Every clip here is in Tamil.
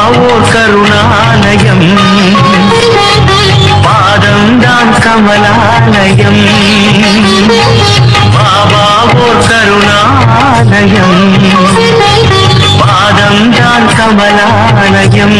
ஓர் கருணாலயம் பாதம்தான் கமலாலயம் பாபா ஓர் கருணாலயம் பாதம்தான் கமலாலயம்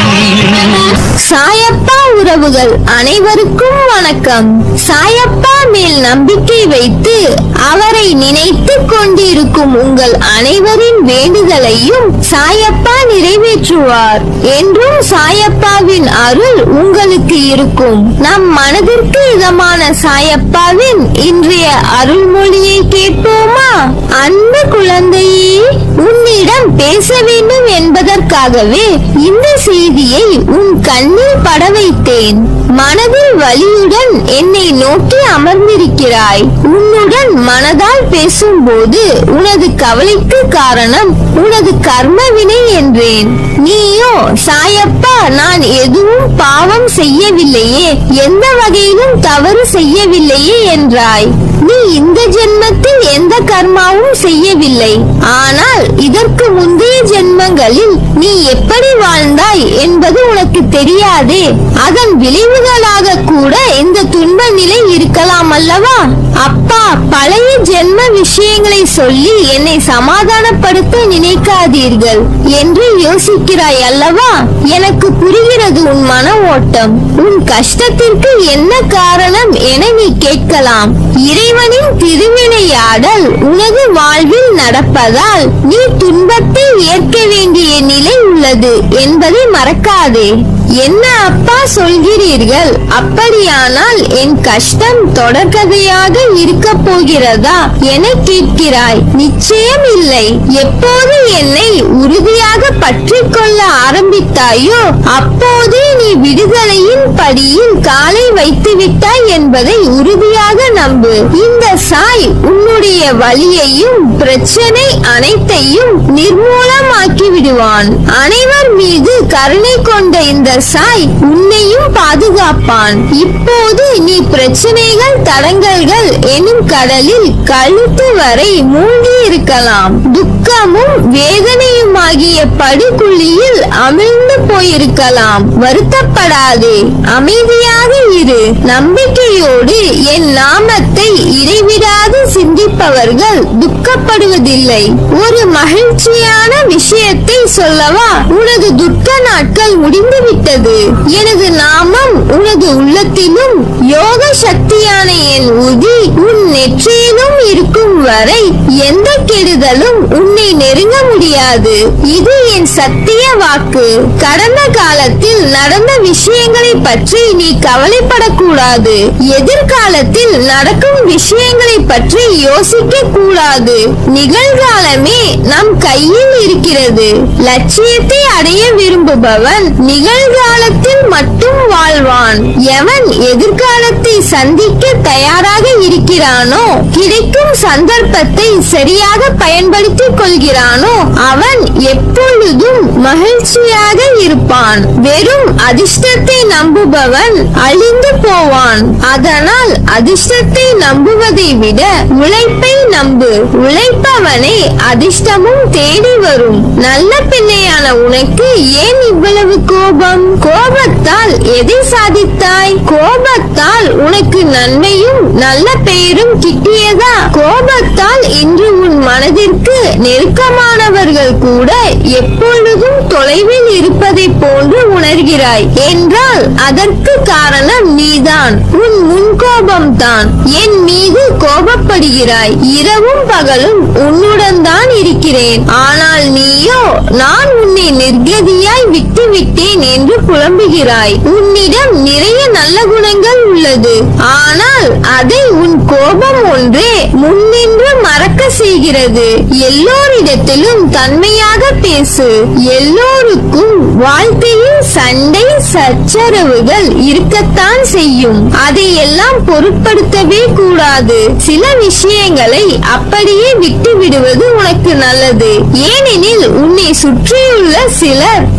சாயப்பா உறவுகள் அனைவருக்கும் வணக்கம் சாயப்பா மேல் நம்பிக்கை வைத்து அவரை நினைத்து கொண்டிருக்கும் உங்கள் அனைவரின் வேண்டுதலையும் சாயப்பா நிறைவேற்றுவார் என்றும் சாயப்பாவின் அருள் உங்களுக்கு இருக்கும் நம் மனதிற்கு இதமான சாயப்பாவின் இன்றைய அருள்மொழியை கேட்போமா அன்பு குழந்தையே உன்னிடம் பேச வேண்டும் என்பதற்காகவே இந்த செய்தியை உன் கண்ணில் பட வைத்தேன் மனதில் வலியுடன் என்னை நோக்கி அமர்ந்திருக்கிறாய் உன்னுடன் மனதால் பேசும்போது உனது கவலைக்கு காரணம் உனது கர்ம வினை என்றேன் நீயோ சாயப்பா நான் எதுவும் பாவம் செய்யவில்லையே எந்த வகையிலும் தவறு செய்யவில்லையே என்றாய் நீ இந்த ஜென்மத்தில் எந்த கர்மாவும் செய்யவில்லை ஆனால் இதற்கு முந்தைய ஜென்மங்களில் நீ எப்படி வாழ்ந்தாய் என்பது உனக்கு தெரியாதே அதன் விளைவுகளாக கூட இந்த துன்ப நிலை இருக்கலாம் அல்லவா அப்பா பழைய ஜென்ம விஷயங்களை சொல்லி என்னை சமாதானப்படுத்த நினைக்காதீர்கள் என்று யோசிக்கிறாய் அல்லவா எனக்கு புரிகிறது உன் மன ஓட்டம் உன் கஷ்டத்திற்கு என்ன காரணம் என நீ கேட்கலாம் இறைவனின் திருவிளையாடல் உனது வாழ்வில் நடப்பதால் நீ துன்பத்தை ஏற்க வேண்டிய நிலை உள்ளது என்பதை மறக்காதே என்ன அப்பா சொல்கிறீர்கள் அப்படியானால் என் கஷ்டம் தொடர்கதையாக இருக்க போகிறதா என கேட்கிறாய் நிச்சயம் இல்லை எப்போது என்னை உறுதியாக பற்றி கொள்ள ஆரம்பித்தாயோ அப்போதே நீ விடுதலையின் படியில் காலை வைத்து விட்டாய் என்பதை உறுதியாக நம்பு இந்த சாய் உன்னுடைய வலியையும் பிரச்சனை அனைத்தையும் நிர்மூலமாக்கி விடுவான் அனைவர் மீது கருணை கொண்ட இந்த சாய் உன்னையும் பாதுகாப்பான் இப்போது நீ பிரச்சனைகள் தடங்கல்கள் எனும் கடலில் கழுத்து வரை மூழ்கி இருக்கலாம் துக்கமும் வேதனையுமாகிய படுகுழியில் அமிழ்ந்து போயிருக்கலாம் வருத்தப்படாதே அமைதியாக இரு நம்பிக்கையோடு என் நாமத்தை இடைவிடாது சிந்திப்பவர்கள் துக்கப்படுவதில்லை ஒரு மகிழ்ச்சியான விஷயத்தை சொல்லவா உனது துக்க நாட்கள் முடிந்துவிட்டது எனது நாமம் உனது உள்ளத்திலும் யோக சக்தியான என் உதி உன் நெற்றியிலும் இருக்கும் வரை எந்த கெடுதலும் உன்னை நெருங்க முடியாது இது என் சத்திய வாக்கு கடந்த காலத்தில் நடந்த விஷயங்களை பற்றி நீ கவலைப்படக்கூடாது எதிர்காலத்தில் நடக்கும் விஷயங்களை பற்றி யோசிக்க கூடாது நிகழ்காலமே நம் கையில் இருக்கிறது லட்சியத்தை அடைய விரும்புபவன் நிகழ்காலத்தில் மட்டும் வாழ்வான் எவன் எதிர்காலத்தை சந்திக்க தயாராக இருக்கிறானோ கிடைக்கும் சந்தர்ப்பத்தை சரியாக பயன்படுத்திக் கொள்கிறானோ அவன் எப்பொழுதும் மகிழ்ச்சியாக இருப்பான் வெறும் அதிர்ஷ்டத்தை நம்புபவன் அழிந்து போவான் அதனால் அதிர்ஷ்டத்தை நம்புவதை விட உழைப்பை நம்பு உழைப்பவனை அதிர்ஷ்டமும் தேடி வரும் நல்ல பிள்ளையான உனக்கு ஏன் இவ்வளவு கோபம் கோபத்தால் எதை சாதித்தாய் கோபத்தால் உனக்கு நன்மையும் நல்ல பெயரும் கிட்டியதா கோபத்தால் இன்று உன் மனதிற்கு நெருக்கமானவர்கள் கூட எப்பொழுதும் தொலைவில் இருப்பதை போன்று உணர்கிறாய் என்றால் அதற்கு காரணம் நீதான் உன் முன்கோபம் தான் என் மீது கோபப்படுகிறாய் இரவும் பகலும் உன்னுடன் தான் இருக்கிறேன் ஆனால் நீயோ நான் உன்னை நிர்கதியாய் விட்டு விட்டேன் என்று புலம்புகிறாய் உன்னிடம் நிறைய நல்ல குணங்கள் உள்ளது ஆனால் அதை உன் கோபம் ஒன்றே முன்னின்று மறக்க செய்கிறது எல்லோரிடத்திலும் தன்மையாக பேசு எல்லோருக்கும் வாழ்க்கையில் சண்டை சச்சரவுகள் இருக்கத்தான் செய்யும் அதையெல்லாம் பொருட்படுத்தவே கூடாது சில விஷயங்களை அப்படியே விட்டு விடுவது உனக்கு நல்லது ஏனெனில் உன்னை சுற்றியுள்ள சிலர்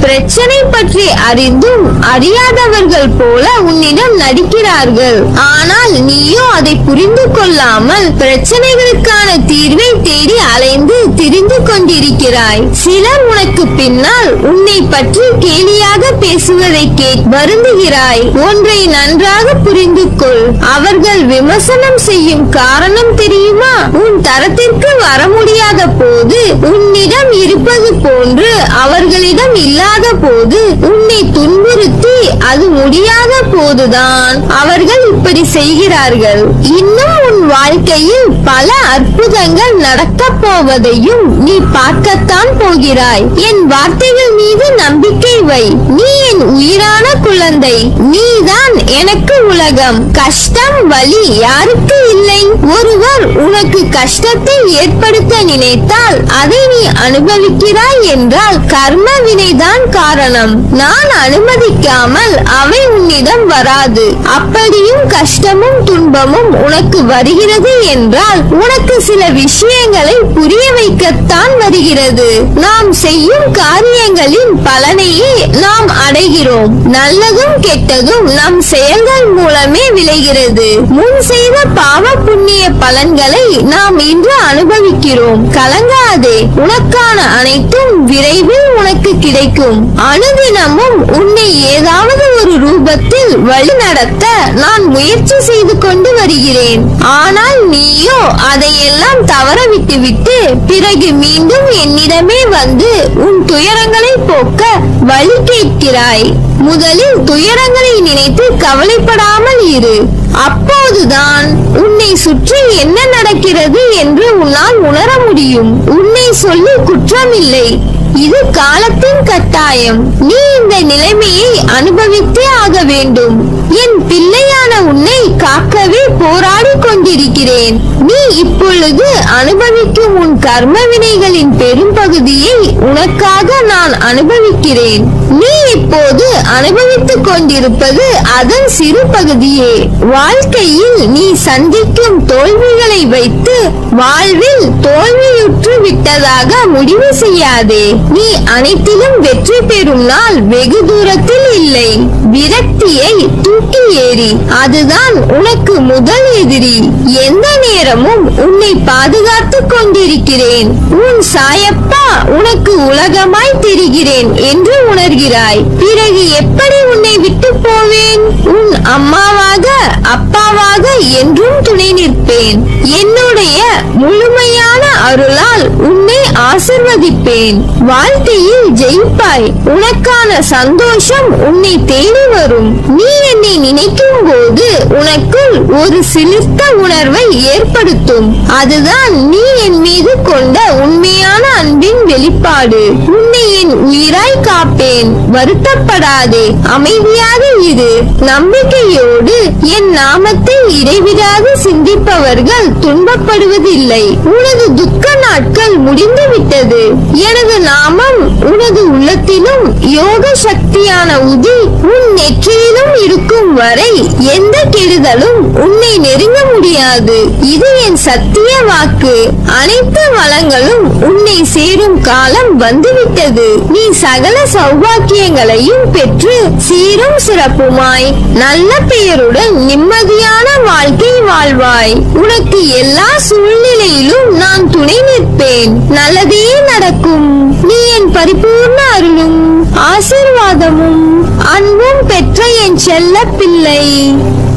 பிரச்சனை பற்றி அறிந்தும் அறியாதவர்கள் போல உன்னிடம் நடிக்கிறார்கள் ஆனால் நீயோ அதை புரிந்து கொள்ளாமல் பிரச்சனைகளுக்கான தீர்வை தேடி அலைந்து திரிந்து கொண்டிருக்கிறாய் சிலர் உனக்கு பின்னால் உன்னை பற்றி கேலியாக பேசுவதை கேட் வருந்துகிறாய் ஒன்றை நன்றாக புரிந்து கொள் அவர்கள் விமர்சனம் செய்யும் காரணம் தெரியுமா உன் தரத்திற்கு வர முடியாத போது உன்னிடம் இருப்பது போன்று அவர்களிடம் இல்லாத போது உன்னை துன்புறுத்தி அது முடியாத போதுதான் அவர்கள் இப்படி செய்கிறார்கள் இன்னும் உன் வாழ்க்கையில் பல அற்புதங்கள் நடக்கப் போவதையும் நீ பார்க்கத்தான் போகிறாய் என் வார்த்தைகள் மீது நம்பிக்கை வை நீ என் உயிரான குழந்தை நீதான் எனக்கு உலகம் கஷ்டம் வலி யாருக்கு இல்லை ஒருவர் உனக்கு கஷ்டத்தை ஏற்படுத்த நினைத்தால் அதை நீ அனுபவிக்கிறாய் என்றால் கர்ம வினைதான் காரணம் நான் அனுமதிக்காமல் அவை உன்னிடம் வராது அப்படியும் கஷ்டமும் துன்பமும் உனக்கு வருகிறது என்றால் உனக்கு சில விஷயங்களை புரிய வைக்கத்தான் வருகிறது நாம் செய்யும் காரியங்களின் பலனையே நாம் அடைகிறோம் நல்லதும் கெட்டதும் நம் செயல்கள் மூலமே விளைகிறது முன் செய்த பாவ புண்ணிய பலன்களை நாம் இன்று அனுபவிக்கிறோம் கலங்காதே உனக்கான அனைத்தும் விரைவில் உனக்கு கிடைக்கும் அனுதினமும் உன்னை ஏதாவது ஒரு ரூபத்தில் வழிநடத்த நான் முயற்சி செய்து கொண்டு வருகிறேன் ஆனால் நீயோ அதையெல்லாம் தவற விட்டுவிட்டு பிறகு மீண்டும் என்னிடமே வந்து உன் துயரங்களை போக்க வழி கேட்கிறாய் முதலில் துயரங்களை நினைத்து கவலைப்படாமல் இரு அப்போதுதான் உன்னை சுற்றி என்ன நடக்கிறது என்று உன்னால் உணர முடியும் உன்னை சொல்லி குற்றமில்லை இது காலத்தின் கட்டாயம் நீ இந்த நிலைமையை அனுபவித்தே ஆக வேண்டும் என் பிள்ளையான உன்னை காக்கவே போராடி கொண்டிருக்கிறேன் நீ இப்பொழுது அனுபவிக்கும் உன் கர்ம வினைகளின் பெரும்பகுதியை உனக்காக நான் அனுபவிக்கிறேன் நீ இப்போது அனுபவித்துக் கொண்டிருப்பது அதன் சிறு பகுதியே வாழ்க்கையில் நீ சந்திக்கும் தோல்விகளை வைத்து வாழ்வில் தோல்வியுற்று விட்டதாக முடிவு செய்யாதே நீ அனைத்திலும் வெற்றி பெறும் நாள் வெகு தூரத்தில் இல்லை விரக்தியை தூக்கி ஏறி அதுதான் உனக்கு முதல் எதிரி எந்த நேரமும் உன்னை பாதுகாத்துக் கொண்டிருக்கிறேன் உன் சாயப்பா உனக்கு உலகமாய் தெரிகிறேன் என்று உணர்கிறாய் பிறகு எப்படி உன்னை விட்டு போவேன் உன் அம்மாவாக அப்பாவாக என்றும் துணை நிற்பேன் என்னுடைய முழுமையான அருளால் உன்னை ஆசிர்வதிப்பேன் வாழ்க்கையில் ஜெயிப்பாய் உனக்கான சந்தோஷம் உன்னை தேடி வரும் நீ என்னை நினைக்கும் போது உனக்குள் ஒரு சிலிர்த்த உணர்வை ஏற்படுத்தும் அதுதான் நீ என் மீது கொண்ட உண்மையான அன்பின் வெளிப்பாடு உன்னை என் உயிராய் காப்பேன் வருத்தப்படாதே அமைதியாக இரு நம்பிக்கையோடு என் நாமத்தை இடைவிடாது சிந்திப்பவர்கள் துன்பப்படுவதில்லை உனது துக்க நாட்கள் முடிந்துவிட்டது எனது நாமம் உனது உள்ளத்திலும் யோக சக்தியான உதி உன் நெற்றியிலும் இருக்கும் வரை எந்த கெடுதலும் உன்னை நெருங்க முடியாது இது என் சத்திய வாக்கு அனைத்து வளங்களும் உன்னை சேரும் காலம் வந்துவிட்டது நீ சகல சௌபாக்கியங்களையும் பெற்று சீரும் சிறப்புமாய் நல்ல பெயருடன் நிம்மதியான வாழ்க்கை வாழ்வாய் உனக்கு எல்லா சூழ்நிலையிலும் நான் துணை நிற்பேன் நல்லதே நடக்கும் நீ என் பரிபூர்ண அருளும் ஆசீர்வாதமும் அன்பும் பெற்ற என் செல்ல பிள்ளை